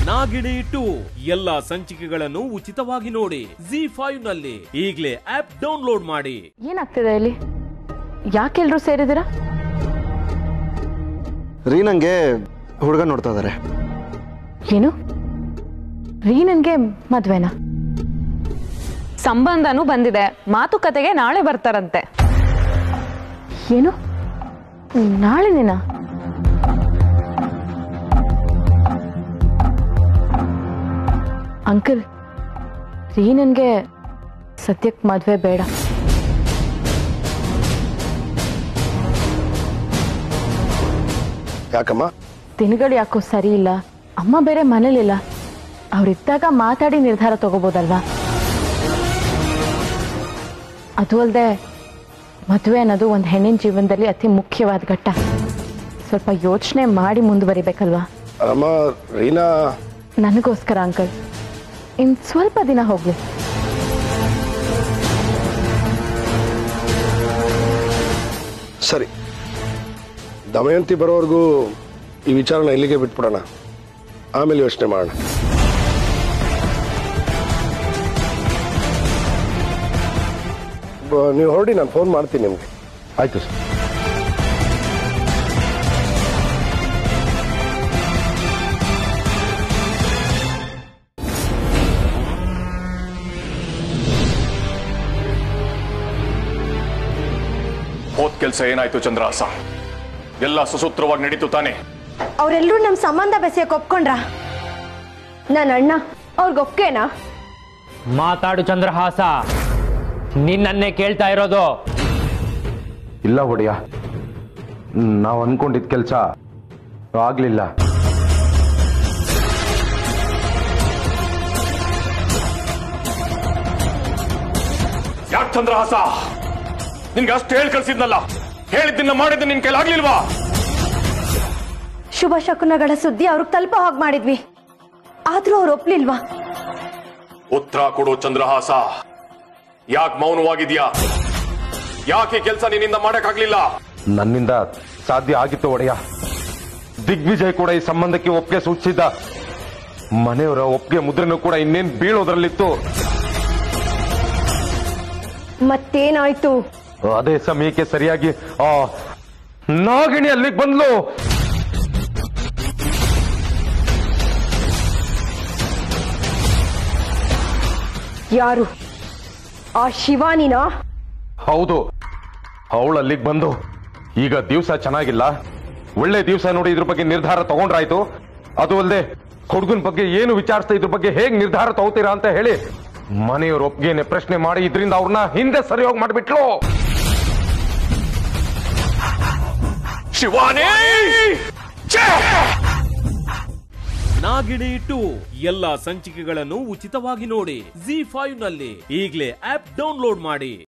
Nagini to ಎಲ್ಲಾ ಸಂಚಿಕೆಗಳನ್ನು ಉಚಿತವಾಗಿ ನೋಡಿ ಜಿ ಫೈವ್ ನಲ್ಲಿ ಈಗಲೇ ಆಪ್ ಡೌನ್ಲೋಡ್ ಮಾಡಿ ಏನಾಗ್ತಿದೆ ಇಲ್ಲಿ ಯಾಕೆಲ್ರೂ ಸೇರಿದ್ದೀರಾ ರೀನಂಗೆ ಹುಡುಗ ನೋಡ್ತಾ ಇದ್ದಾರೆ ಏನು ರೀನನ್ಗೆ ಮದ್ವೆನಾ ಸಂಬಂಧನೂ ಬಂದಿದೆ ಮಾತುಕತೆಗೆ ನಾಳೆ ಬರ್ತಾರಂತೆ ಏನು ನಾಳೆ ದಿನ ಅಂಕಲ್ ರೀನನ್ಗೆ ಸದ್ಯಕ್ಕೆ ಮದ್ವೆ ಬೇಡ ಯಾಕಮ್ಮ ದಿನಗಳು ಯಾಕೋ ಸರಿ ಇಲ್ಲ ಅಮ್ಮ ಬೇರೆ ಮನೇಲಿಲ್ಲ ಅವ್ರಿದ್ದಾಗ ಮಾತಾಡಿ ನಿರ್ಧಾರ ತಗೋಬೋದಲ್ವಾ ಅದು ಅಲ್ಲದೆ ಮದುವೆ ಅನ್ನೋದು ಒಂದು ಹೆಣ್ಣಿನ ಜೀವನದಲ್ಲಿ ಅತಿ ಮುಖ್ಯವಾದ ಘಟ್ಟ ಸ್ವಲ್ಪ ಯೋಚನೆ ಮಾಡಿ ಮುಂದುವರಿಬೇಕಲ್ವಾ ಅಮ್ಮ ರೀನಾ ನನಗೋಸ್ಕರ ಅಂಕಲ್ ಇನ್ ಸ್ವಲ್ಪ ದಿನ ಹೋಗ್ಲಿ ಸರಿ ದಮಯಂತಿ ಬರೋವರೆಗೂ ಈ ವಿಚಾರನ ಇಲ್ಲಿಗೆ ಬಿಟ್ಬಿಡೋಣ ಆಮೇಲೆ ಯೋಚನೆ ಮಾಡೋಣ ಬ- ನೀವು ಹೊರಡಿ ನಾನು ಫೋನ್ ಮಾಡ್ತೀನಿ ನಿಮಗೆ ಆಯ್ತು ಸರ್ ಹೋದ್ ಕೆಲಸ ಏನಾಯ್ತು ಚಂದ್ರಹಾಸ ಎಲ್ಲ ಸುಸೂತ್ರವಾಗಿ ನಡೀತು ತಾನೆ ಅವರೆಲ್ಲರೂ ನಮ್ಮ ಸಂಬಂಧ ಬೆಸೆಯಕ್ಕೆ ಒಪ್ಕೊಂಡ್ರ ನನ್ನ ಅಣ್ಣ ಅವ್ರಿಗೆ ಒಪ್ಕೆನಾ ಮಾತಾಡು ಚಂದ್ರಹಾಸ ನಿನ್ನನ್ನೇ ಕೇಳ್ತಾ ಇರೋದು ಇಲ್ಲ ಒಡೆಯ ನಾವು ಅನ್ಕೊಂಡಿದ್ ಕೆಲಸ ಆಗ್ಲಿಲ್ಲ ಯಾಕೆ ಚಂದ್ರಹಾಸ ನಿನ್ಗೆ ಅಷ್ಟು ಹೇಳಿ ಕಳ್ಸಿದ್ನಲ್ಲ ಹೇಳಿದ್ದನ್ನ ಮಾಡಿದ್ದು ನಿನ್ ಕೈಲಾಗ್ಲಿಲ್ವಾ ಶುಭ ಶಕುನಗಳ ಸುದ್ದಿ ಅವ್ರಿಗೆ ತಲುಪೋ ಹಾಗೆ ಮಾಡಿದ್ವಿ ಆದ್ರೂ ಅವ್ರು ಒಪ್ಲಿಲ್ವಾ ಉತ್ತರ ಕೊಡು ಚಂದ್ರಹಾಸ ಯಾಕೆ ಮೌನವಾಗಿದ್ಯಾ ಯಾಕೆ ಕೆಲಸ ನಿನ್ನಿಂದ ಮಾಡಕ್ಕಾಗ್ಲಿಲ್ಲ ನನ್ನಿಂದ ಸಾಧ್ಯ ಆಗಿತ್ತು ಒಡೆಯ ದಿಗ್ವಿಜಯ್ ಕೂಡ ಈ ಸಂಬಂಧಕ್ಕೆ ಒಪ್ಪಿಗೆ ಸೂಚಿಸಿದ್ದ ಮನೆಯವರ ಒಪ್ಪಿಗೆ ಮುದ್ರೆನೂ ಕೂಡ ಇನ್ನೇನ್ ಬೀಳೋದ್ರಲ್ಲಿತ್ತು ಮತ್ತೇನಾಯ್ತು ಅದೇ ಸಮಯಕ್ಕೆ ಸರಿಯಾಗಿ ಆ ನಾಗಿಣಿ ಅಲ್ಲಿಗೆ ಬಂದ್ಲು ಯಾರು ಆ ಶಿವಾನಿನ ಹೌದು ಅವಳು ಅಲ್ಲಿಗೆ ಬಂದು ಈಗ ದಿವಸ ಚೆನ್ನಾಗಿಲ್ಲ ಒಳ್ಳೆ ದಿವಸ ನೋಡಿ ಇದ್ರ ಬಗ್ಗೆ ನಿರ್ಧಾರ ತಗೊಂಡ್ರಾಯ್ತು ಅದು ಅಲ್ಲದೆ ಹುಡುಗನ ಬಗ್ಗೆ ಏನು ವಿಚಾರಿಸ್ತಾ ಇದ್ರ ಬಗ್ಗೆ ಹೇಗ್ ನಿರ್ಧಾರ ತಗೋತೀರಾ ಅಂತ ಹೇಳಿ ಮನೆಯವ್ರ ಒಪ್ಗೆನೆ ಪ್ರಶ್ನೆ ಮಾಡಿ ಇದರಿಂದ ಅವ್ರನ್ನ ಹಿಂದೆ ಸರಿಯೋಗಿ ಮಾಡ್ಬಿಟ್ಲು ಶಿವಾನಿ ಛೇ! ನಾಗಿಣಿ ಟು ಎಲ್ಲಾ ಸಂಚಿಕೆಗಳನ್ನು ಉಚಿತವಾಗಿ ನೋಡಿ ಜಿ ಫೈವ್ ನಲ್ಲಿ ಈಗಲೇ ಆಪ್ ಡೌನ್ಲೋಡ್ ಮಾಡಿ